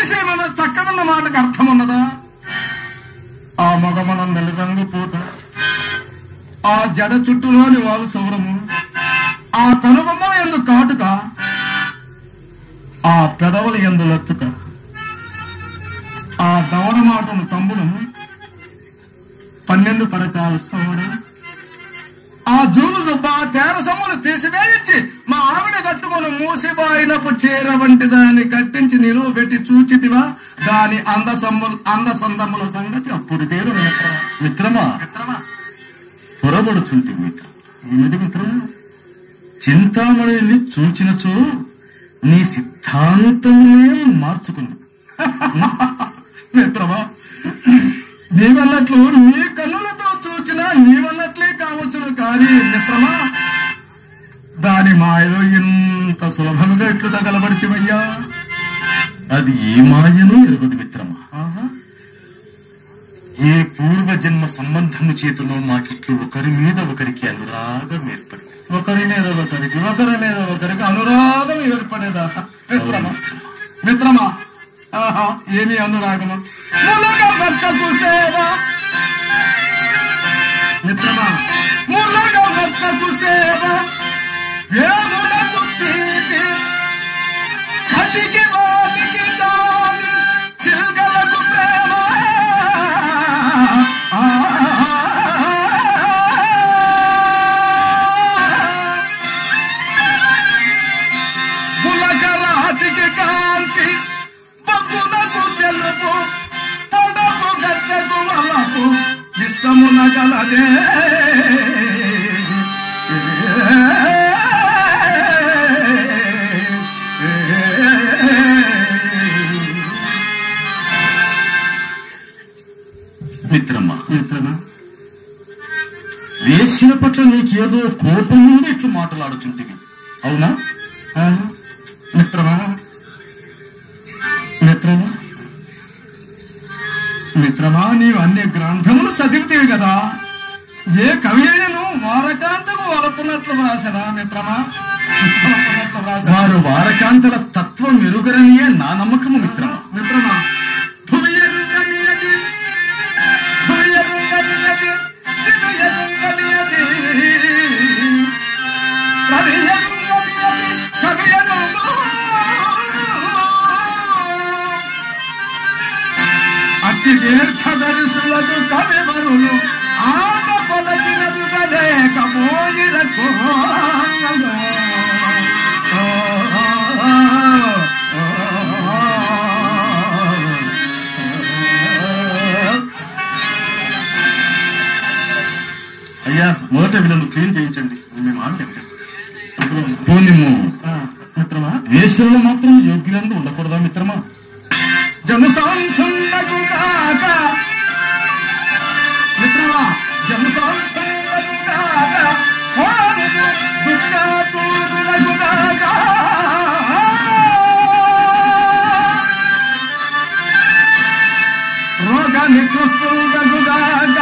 విషయమైన చక్కదన్న మాటకు అర్థం ఉన్నదా ఆ మగమనందలి రంగు పూత ఆ జడ చుట్టూలోని వారు సౌరము ఆ కనుబొమ్మ ఎందు కాటుక ఆ పెదవుల ఎందు లత్తుక ఆ దవడ మాటను తమ్ముడు పన్నెండు పడకాల సౌడ ఆ జూలు దుబ్బ తేర సమ్ములు తీసివేయించి మా ఆవిడ కట్టుకొని మూసిబాయినపు చీర వంటి దాన్ని కట్టించి నిలువ పెట్టి చూచితివా దాని అందసమ్ములు అందసందముల సంగతి అప్పుడు తేరు మిత్రమా మిత్రమా పొరబడుచుంటి మిత్ర ఏమిటి మిత్రమా చింతామణిని చూచినచో నీ సిద్ధాంతమునే మార్చుకుంది మిత్రమా నీవన్నట్లు నీ కన్నులతో చూచిన నీవన్నట్లే కావచ్చును కానీ మిత్రమా దాని మాయలో ఇంత సులభముగా ఎట్లు తగలబడితివయ్యా అది ఏ మాయను ఎరుగుదు మిత్రమా ఏ పూర్వజన్మ సంబంధము చేతులో మాకిట్లు ఒకరి మీద ఒకరికి అనురాగం ఏర్పడింది ఒకరి మీద ఒకరికి ఒకరి మీద ఒకరికి అనురాగం ఏర్పడేదా మిత్రమా మిత్రమా ఆహా ఏమి అనురాగము ములగ భక్తకు సేవ మిత్రమా ములగ భక్తకు సేవ వేములకు తీపి కటికి వాటికి జాలి చిల్కలకు ప్రేమ పులకరాటికి కాంతి పప్పులకు తెలుపు పొడపు గద్దకు వలపు విశ్వమున గలదే మిత్రమా మిత్రమా వేసిన పట్ల నీకేదో కోపం నుండి ఇట్లు మాట్లాడుచుంటివి అవునా ఆ? మిత్రమా మిత్రమా మిత్రమా నీవు అన్ని గ్రంథములు చదివితేవి కదా ఏ కవి అయినను వారకాంతము వలపునట్లు వ్రాసరా మిత్రమా వలపునట్లు వ్రాసరా? వారు వారకాంతల తత్వం ఎరుగరనియే నా నమ్మకము మిత్రమా మిత్రమా భువి ఎరుగనియది, భువి ఎరుగనియది, దివి ఎరుగనియది. రవి ఎరుగనియది, కవి ఎరుగు. అతి దీర్ఘదర్శులకు కవివరులు ఆట పలకినది కలేకపోయిరకు అయ్యా మొదట వీళ్ళను క్లీన్ చేయించండి మేము ఆడలేదు పోనిము మిత్రమా వేషంలో మాత్రం యోగ్యులందు ఉండకూడదా మిత్రమా జనసాంతులకు కాక మిత్రమా జనసాంతులకు కాక స్వామికు దుశ్చాతులకు కాక రోగ నికృష్టులకు కాక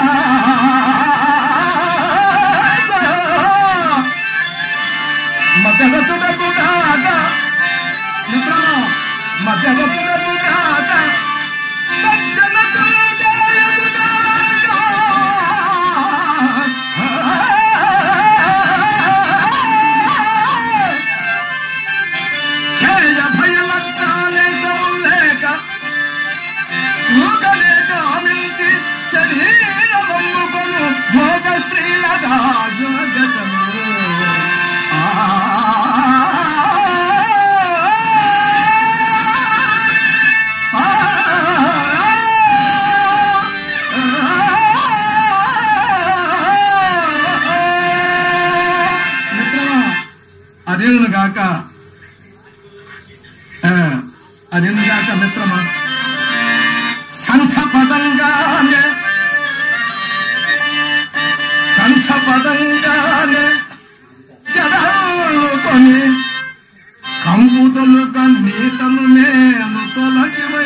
మధ్యగతులకు కాక మిత్రమా మధ్యగతులకు కాక మధ్యగతులకు చేయ భయలక్షాలే సములేక మూకలే కామించి శరీరమమ్ముకొను భోగ స్త్రీలగా జగతము అదేను గాక అదేను గాక మిత్రమా సంచ పదంగానే సంచ పదంగానే జడాలుకొని కంపుతలు కన్నీతను నేను తొలచివై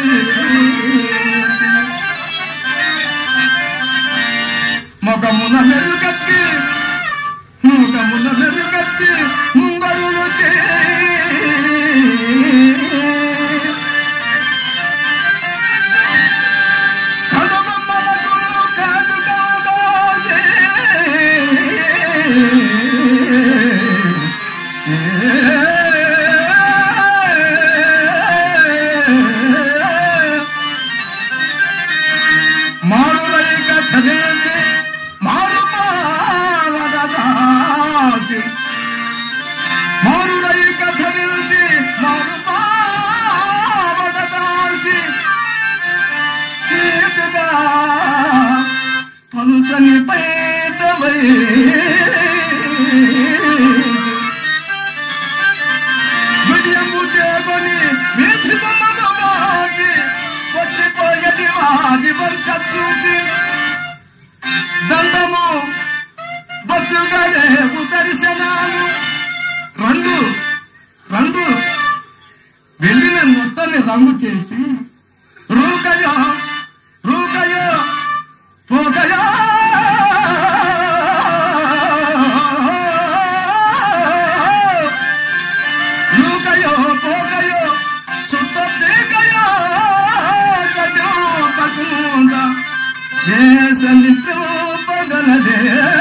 మొగమున మెరుగత్తి ముఖమున మెరుగత్తి ముంగరులు చేసి రూకయో రూకయో పోకయో రూకయో పోకయో చుట్ట పీకయో కటో పకుంద దేశ నిత్యం పగలదే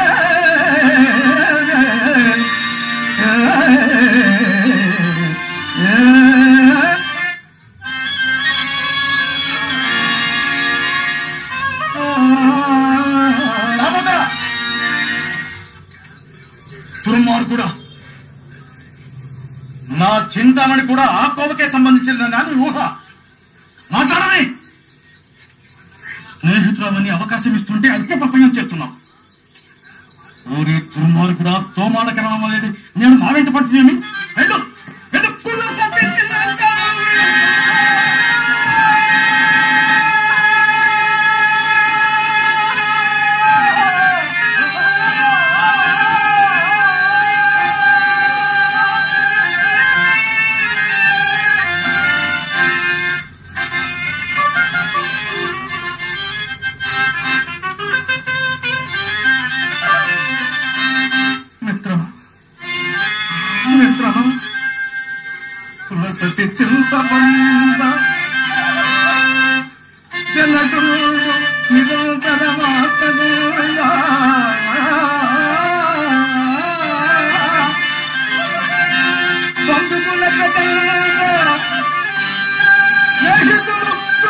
దుర్మార్గుడా నా చింతామణి కూడా ఆ కోవకే సంబంధించిందని అని ఊహ మాట్లాడని స్నేహితులమని అవకాశం ఇస్తుంటే అధిక ప్రసంగం చేస్తున్నాం ఊరి దుర్మార్గుడా తోమాడకరం అనేది నేను మా వెంట పడుతున్నామి వెళ్ళు వెళ్ళు కుళ్ళ సత్యించినంత. మిత్రమా మిత్రమా పులసతి చింతబంద జనకు నిరంతర మాతగా బంధువుల కథంగా స్నేహితులు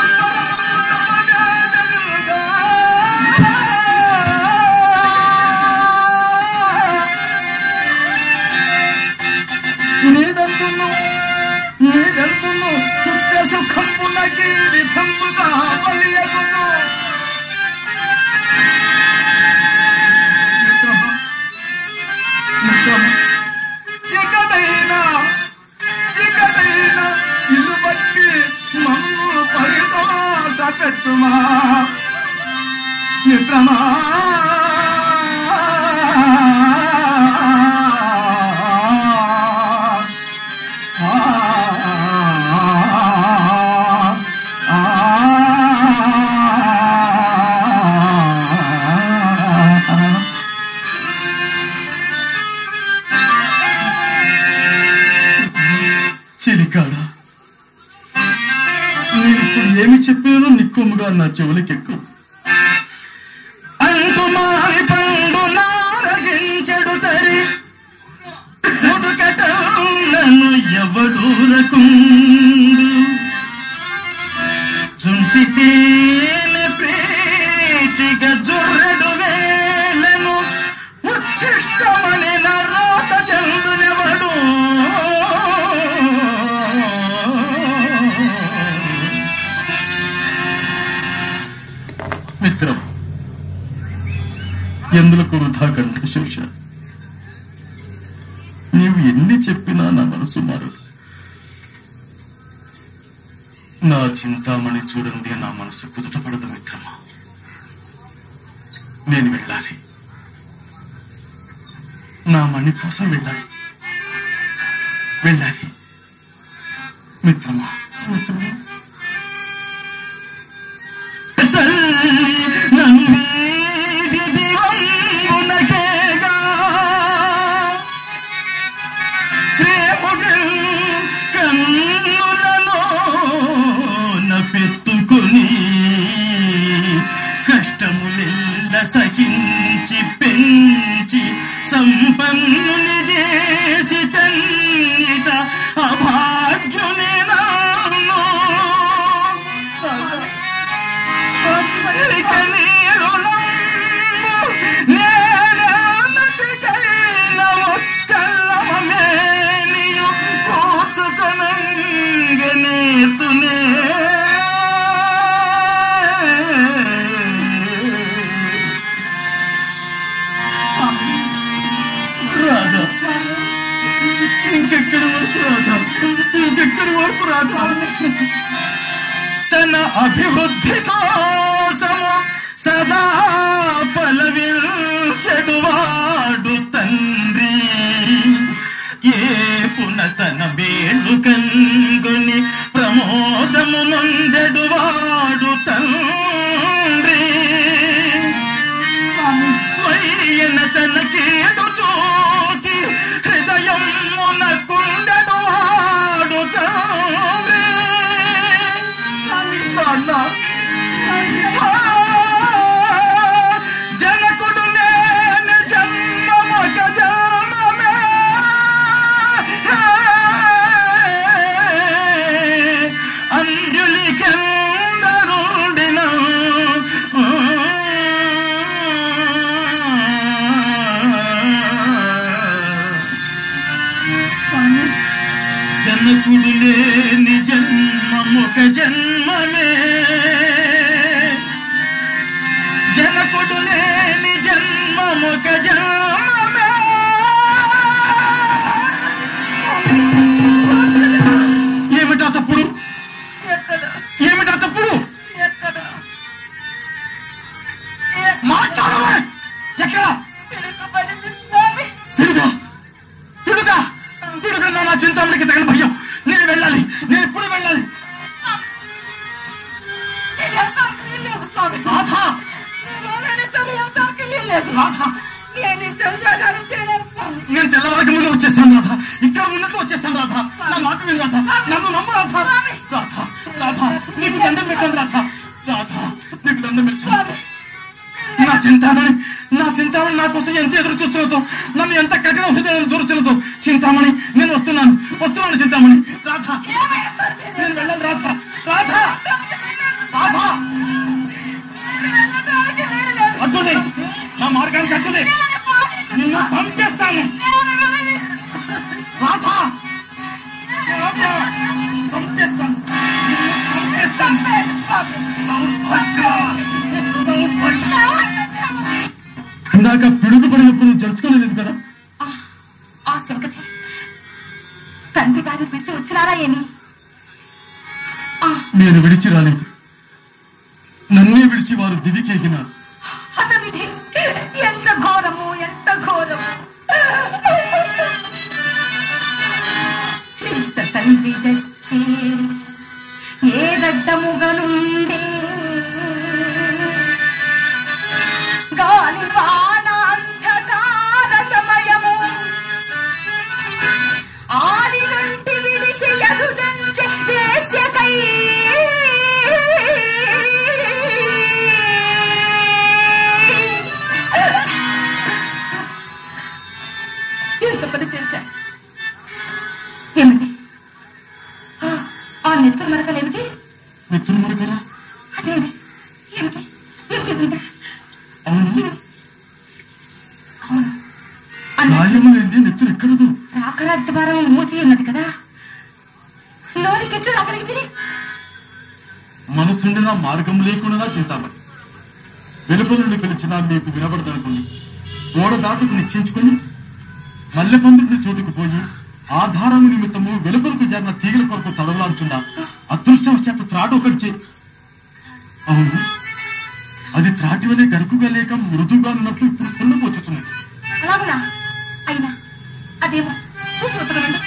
నీదందును నీదందును నిత్య సుఖమునకి విధముగా బలియగును మిత్రమా, మిత్రమా, ఇకనైనా ఇకనైనా ఇల్లు బట్టి మమ్ము పరిదోష పెట్టుమా మిత్రమా చిలికాడా నేను ఇప్పుడు ఏమి చెప్పానో నిక్కుముగా నా చెవులకెక్కు అంటుమారి పండు నారగించెడు తరి ముదుకట నన్ను ఎవడూరకుండు జుంటి తేనె ప్రీతిగా జుర్రెడు వేలను ఉచ్ఛిష్టమని నా రోత చందునెవడు మిత్రం ఎందులకు వృధా కంఠశోష నీవు ఎన్ని చెప్పినా నా మనసు మారదు నా చింతామణి చూడండి నా మనసు కుదుటపడదు మిత్రమా నేను వెళ్ళాలి నా మణి కోసం వెళ్ళాలి వెళ్ళాలి మిత్రమా మిత్రమా తల్లి నన్వీడి దివంబునకేగా ప్రేముడు కన్నులలో పెట్టుకుని కష్టములెల్ల సహించి పెంచి సంపన్నుని చేసి తన్నిట అభాగ్యుని నాను పచ్చరిక నీరులంబు నేలనటికైన ఒక్కల్లమ మేనియు కూర్చుకొనంగనేతునే. రాధా ఇంకెక్కడి వరకు రాధా ఇంకెక్కడి వరకు రాధా తన అభివృద్ధి కోసము సదా పలవించెడువాడు తండ్రి ఏ పునతన వేణు కన్గొని ప్రమోదము కుండెడువాడు తండ్రి వయ్యన తనకేదు చూచి హృదయం కుండెడువాడు తండ్రి నాన్న జనకుడు నేను జన్మమొక జన్మమే అంజలికెందరుడిన జనకుడు లేని జన్మముక జన్మమే జనకుడు లేని జన్మముక జన్మమే ఏమిటా చప్పుడు ఎక్కడ ఏమిటా చప్పుడు ఎక్కడ మాట్లాడవే ఎక్కడ పిడుగుపడింది స్వామి పిడుగా పిడుగా పిడుగా నా చింతామణికి తగిన భయం నేను వెళ్ళాలి నేను ఎప్పుడు వెళ్ళాలి నేను వెళ్తానికి వీల్లేదు స్వామి రాధా నేనేమైనా సరే వెళ్తానికి వీల్లేదు రాధా నేను ఈ సంసారం చేయలేను స్వామి నేను తెల్లవారికి ముందు వచ్చేస్తాను రాధా ఇక్కడ ఉన్నట్టు వచ్చేస్తాను రాధా నా మాట విను రాధా నన్ను నమ్ము రాధా రాధా రాధా నీకు దండం పెట్టాను రాధా రాధా నీకు దండం పెట్టాను నా చింతామణి నా చింతామణి నా కోసం ఎంత ఎదురు చూస్తున్నదో నన్ను ఎంత కఠిన హృదయం దూరుతున్నదో చింతామణి నేను వస్తున్నాను వస్తున్నాను చింతామణి రాధా ఏమైనా సరే నేను వెళ్ళాను రాధా రాధా వెళ్ళటానికి వీల్లేదు రాధా నేను వెళ్ళటానికి వీల్లేదు అడ్డునే నా మార్గానికి అడ్డునే నేను పోలేదు. నిన్ను చంపేస్తాను నేను వెళ్ళలేదు. రాధా రాధా చంపేస్తాను నిన్ను చంపేస్తాను లేదు స్వామి. దౌర్భాగ్యా! దౌర్భాగ్యా! దేవుడు. ఇందాక పిడుగు పడినప్పుడు నువ్వు జరుచుకోలేదు కదా ఆ, ఆ శంకచి తండ్రి గారిని పిలిచి వచ్చినారా ఏమి ఆ, నేను విడిచి రాలేదు నన్నే విడిచి వారు దివికెగినారు అతనిది ఎంత ఘోరము ఎంత ఘోరము ఇంత తండ్రి చచ్చి ఏ గడ్డముగనుండే గాలి వాన అంధకార సమయము ఆలి నుండి విడిచి ఎదుదంచె వేశ్యకై ఎంత పని చేశా ఏమిటి ఆ, ఆ నెత్తురు మరకలు ఏమిటి మిత్రులు మరొకరా అదేమిటి ఏమిటి ఏమిటి ఏమిటి? అవును ఏమిటి? అవును అన్న గాయము లేనిది నెత్తురు ఎక్కడదు రాకరా ద్వారం మూసి ఉన్నది కదా లోనికి ఎట్లు రాగలిగితే మనసుండిన మార్గం లేకుండా చింతామణి వెలుపల నుండి పిలిచినా మీకు వినబడదనుకోండి ఓడ దాటుకు నిశ్చయించుకొని మల్లెపందుడి చోటుకు పోయి ఆధారం నిమిత్తము వెలుపలకు జరిగిన తీగల కొరకు తడవలాడుచుండా అదృష్టవశాత్తు త్రాటు ఒకటి చే అవును అది త్రాటి వలె గరుకుగా లేక మృదుగా ఉన్నట్లు ఇప్పుడు స్పందకు వచ్చుచున్నది అలాగునా అయినా అదేమో చూసి ఉత్తరండి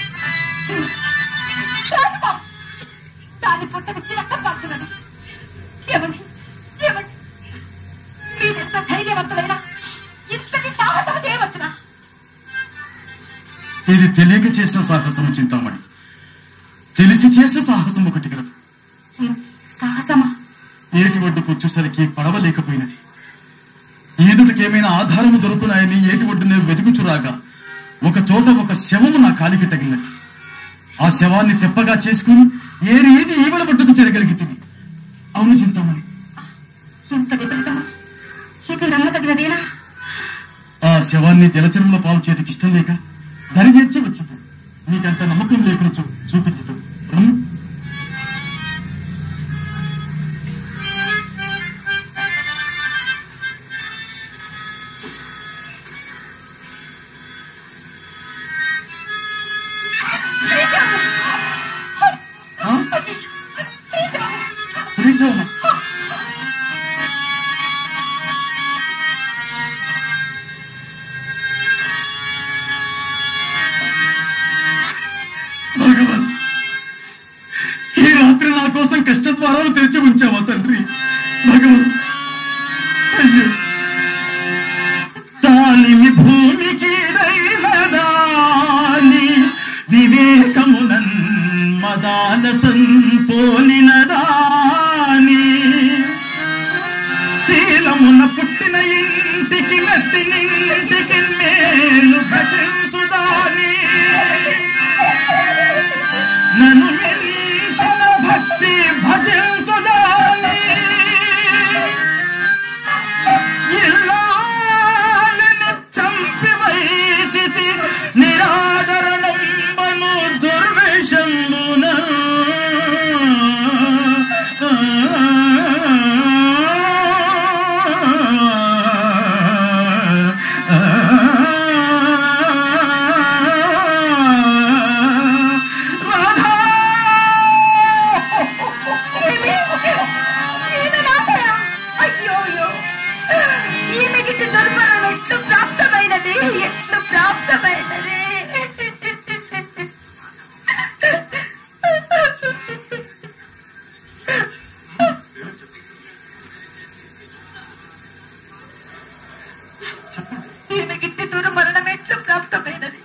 రాజబాబు దాని పుట్టకు చిరక్క కాల్చున్నది ఏమండి ఏమండి మీరెంత ధైర్యవంతులైనా ఇంతటి సాహసం చేయవచ్చునా ఇది తెలియక చేసిన సాహసము చింతామణి తెలిసి చేసిన సాహసం ఒకటి కలదు ఏమిటి? సాహసమా ఏటి ఒడ్డుకు వచ్చేసరికి పడవ లేకపోయినది ఈదుటికి ఏమైనా ఆధారము దొరుకునాయని ఏటి ఒడ్డునే వెతుకుచురాగా ఒక చోట ఒక శవము నా కాలికి తగిలినది ఆ శవాన్ని తెప్పగా చేసుకుని ఏరి ఏది ఈవల ఒడ్డుకు చేరగలిగి తిని అవును చింతామణి ఇంత విపరీతమా ఇది నమ్మదగినదేనా ఆ శవాన్ని జలచరంలో పాలు చేయటకి ఇష్టం లేక దరిగేర్చి వచ్చింది నీకంత నమ్మకం లేకుండా చూ చూపించదు రమ్ము. ఆ? శ్రీశైలం భగవాన్ ఈ రాత్రి నా కోసం కోసం కష్టద్వారాలు తెరిచి ఉంచావా తండ్రి భగవాన్ అయ్యో తాలిమి భూమికి దైవదాని వివేకమునన్ మదాన సంపోలిన దాని శీలమున పుట్టిన ఇంటికి నట్టి నింటికి మేలు భటించుదాని నన్ను మించిన భక్తి భజించుదాని ఇల్లాలని చంపి వైచితి నిరాదరణంబను దుర్విషంబున ఈమె ఈమె నాటరా? అయ్యో అయ్యో ఈమెకి దుర్మరణం ఎట్లు ప్రాప్తమైనది ఎట్లు ప్రాప్తమైనది ఈమెకి దుర్మరణం ఎట్లు ప్రాప్తమైనది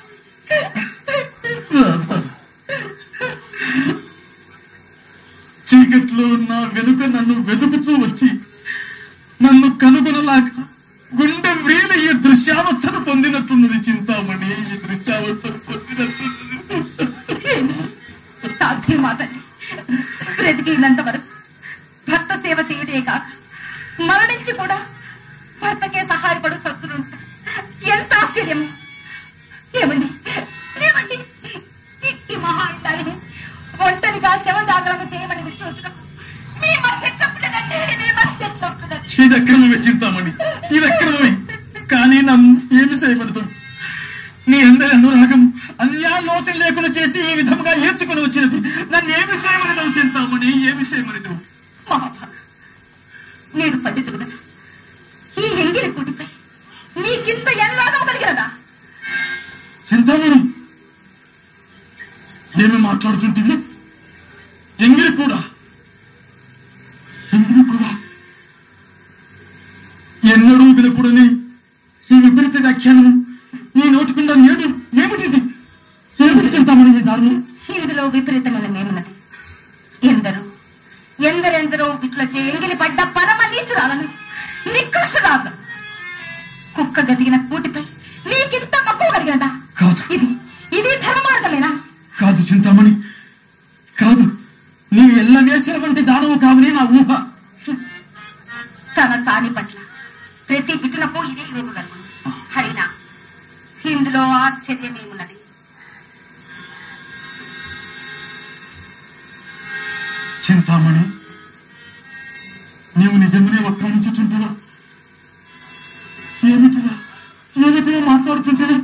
చీకట్లో నా వెనుక నన్ను వెతుకుతూ వచ్చి నన్ను కనుగొనలాక గుండె వ్రీలి ఈ దృశ్యావస్థను పొందినట్టున్నది చింతామణి ఈ దృశ్యావస్థను పొందినట్టున్నది ఏమి? సాధ్యం మాతండి బ్రతికినంత వరకు భర్త సేవ చేయుటే కాక మరణించి కూడా భర్తకే సహాయపడు సత్తులు ఎంత ఆశ్చర్యము ఏమండి ఏమండి ఈ- ఈ మహా ఇల్లాలిని ఒంటరిగా శవ జాగ్రత్త చేయమని విడిచి మీ మనసు ఎట్లప్పుడదండి మీ మనసు ఎట్లప్పుడదండి ఇది అక్రమమే చింతామణి ఇది అక్రమమే కానీ నన్ను ఏమి చేయబడతాం నీ అందరి అనురాగం అన్యాలోచన లేకుండా చేసి ఈ విధముగా ఏర్చుకుని వచ్చినది నన్ను ఏమి చేయమని చింతామణి ఏమి చేయమని మహాభాగ నేను పండితుడు కదా ఈ ఎంగిలి కూటిపై నీకింత ఎన్రాగం కలిగినదా చింతామణి ఏమి మాట్లాడుతుంటివి ఎంగిలి కూడా ఎంగిలి కూడా ఎన్నడూ వినకూడని ఈ విపరీత వ్యాఖ్యానం నీ నోటికుండా నేడు ఏమిటిది ఏమిటి చింతామణి ఈ దారుణం ఇందులో విపరీతమైన మేమున్నది ఎందరో ఎందరెందరో విట్లచే ఎంగిలి పడ్డ పరమ నీచురాలను నికృష్టురాలను కుక్క గదిగిన కూటిపై నీకింత మక్కువ కలిగినదా కాదు ఇది ఇది ధర్మార్థమేనా కాదు చింతామణి కాదు నీవు ఎల్ల వేసిన వంటి దానవు కావని నా ఊహ తన సాని పట్ల ప్రతి బిడ్డలకు ఇదే ఇవ్వగలను హరినా ఇందులో ఆశ్చర్యమేమున్నది చింతామణి నీవు నిజంగానే ఒక్క ఉంచుచుంటున్నా ఏమిటిరా ఏమిటిరా మాట్లాడుచుంటున్నా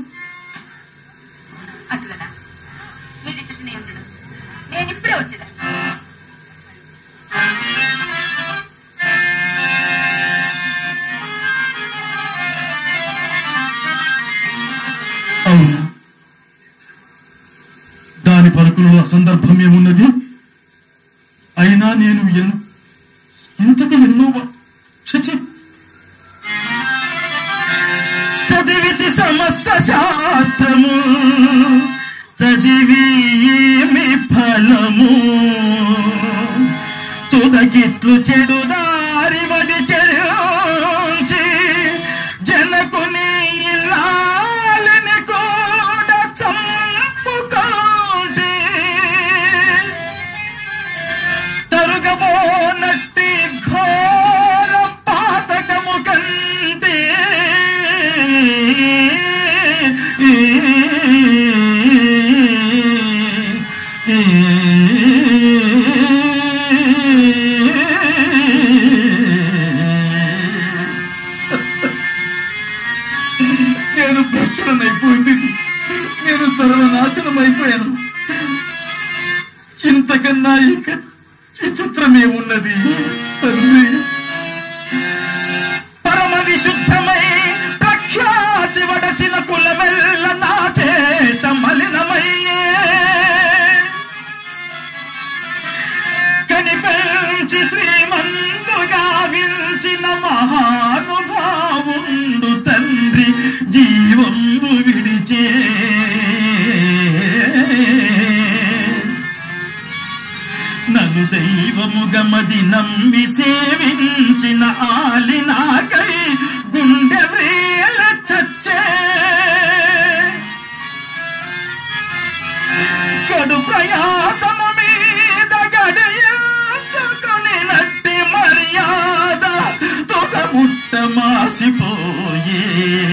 అటులనా మీరు చిన్న ఉండడు నేను ఇప్పుడే వచ్చేదా అవును దాని పలుకులలో అసందర్భం ఏమున్నది అయినా నేను ఎన్ ఇంతకు ఎన్నో వ- చచి చదివితి సమస్త శాస్త్రము చదివి ఏమి ఫలము తుదకిట్లు చెడు దారి వడి చెరుంచి జనకుని ఇల్లాలని కూడా చంపుకోండి తరుగబోనట్టి ఘోర పాతకము కంటే నేను భ్రష్టుడనైపోయింది నేను సర్వనాశనం అయిపోయాను ఇంతకన్నా ఇక విచిత్రమేమున్నది తండ్రి పరమ విశుద్ధమై ప్రఖ్యాతి వడచిన కులమెల్ల నా చేత మలినమయ్యే కనిపె నన్ను దైవముగమది నమ్మి సేవించిన ఆలినాకై గుండె వేల చచ్చే కడు ప్రయాసము మీద గడయుకొని నట్టి మర్యాద తొగముట్ట మాసిపోయే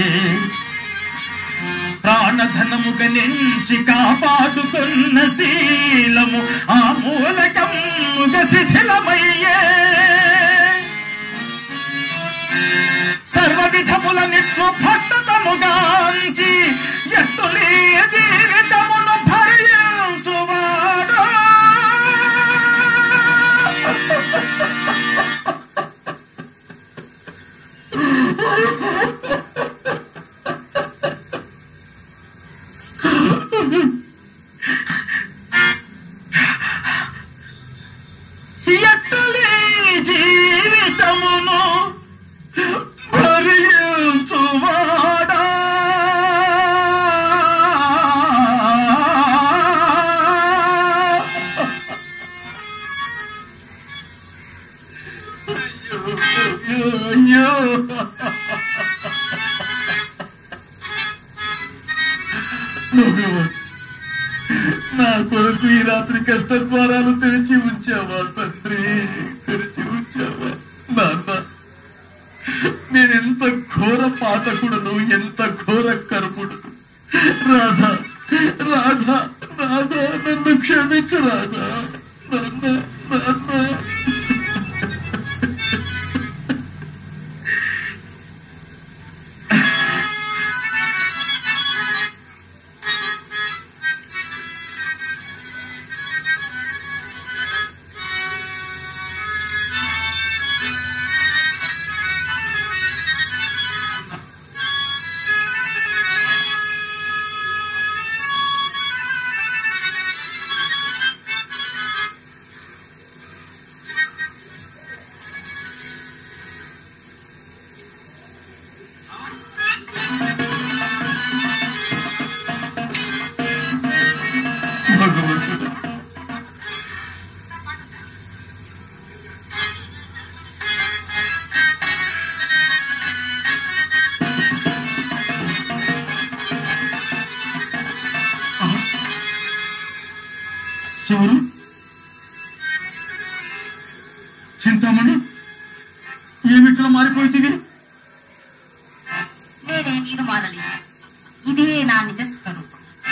ప్రాణధనముగ నుంచి కాపాడుకున్న శీలము ఆ మూలకముగ శిథిలమయ్యే సర్వ విధముల నిట్లు భక్తముగాంచి ఎట్టులే జీవితమును భరించువాడు ఎట్టులే జీవితమును భరించువాడా అయ్యో భగవాన్, నా కొరకు ఈ రాత్రి కష్ట ద్వారాలు తెరిచి ఉంచావా తండ్రి తెరిచి ఉంచావా నాన్న నేనెంత ఘోర పాతకుడను ఎంత ఘోర కర్ముడను రాధా రాధా రాధా నన్ను క్షమించు రాధా నాన్న నాన్న భగవంతుడు ఎవరు చింతామణి ఏమిట్లా మారిపోతుంది నేనే మీరు మారలేదు ఇదే నా నిజ స్వరూపం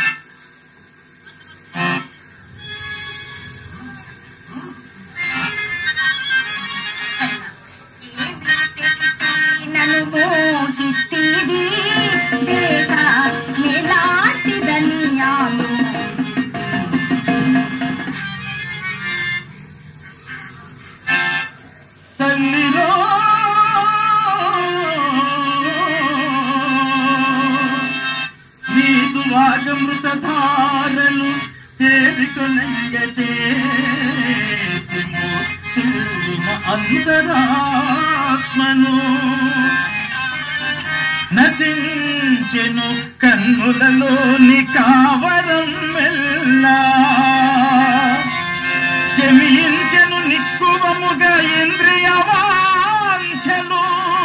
నన్ను మోహిస్తీది దేహ మేలాంటిదని ఆలో తల్లిరో నీదు వాగమృత ధారలు చేరికొనంగ చేసి చిన్న అంతరాత్మను నశించెను కన్నులలోని కావరం మెల్లా శమించెను నిక్కువముగా ఇంద్రియ వాంఛలు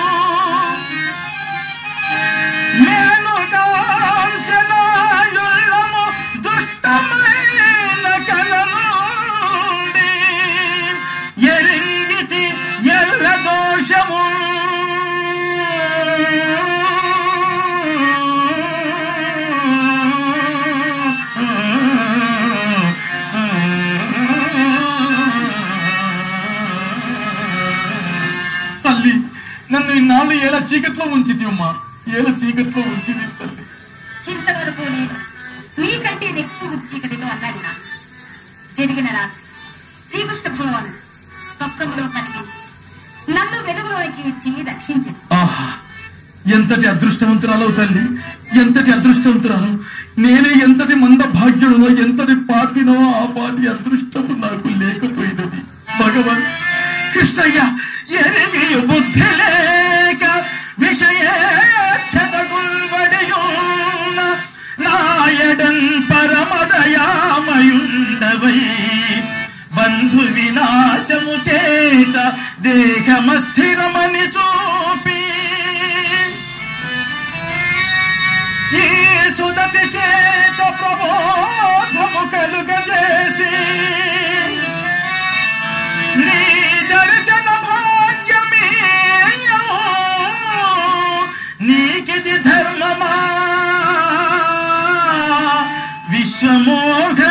మేలుగాంచనాయుళ్ళము దుష్టమైన కలనుండి ఎరింగితి ఎల్ల దోషము తల్లి నన్ను ఇన్నాళ్ళు ఏలా చీకట్లో ఉంచిది అమ్మా ఏలా చీకట్లో ఉంచిది తల్లి ఇంతవరకు నేను మీకంటే ఎక్కువ చీకటిలో అన్నాడు నా జరిగిన రాత్రి శ్రీకృష్ణ భగవానుడు స్వప్నంలో కనిపించి నన్ను వెలుగులోనికి ఇచ్చి రక్షించింది ఆహా ఎంతటి అదృష్టవంతురాలవు తల్లి ఎంతటి అదృష్టవంతురాలు నేనే ఎంతటి మంద భాగ్యుడునో ఎంతటి పాపినో ఆ పాటి అదృష్టము నాకు లేకపోయినది భగవాన్ కృష్ణయ్య ఎరిగి బుద్ధి లేక విషయ చెదగుల్బడియున్న మాయడన్ పరమదయామయుండవై బంధు వినాశము చేత దేహమస్థిరమని చూపి ఈ సుదతి చేత ప్రబోధము కలుగజేసి నీ దర్శన భాగ్యమే నీకిది ధర్మమా విశ్వమోహ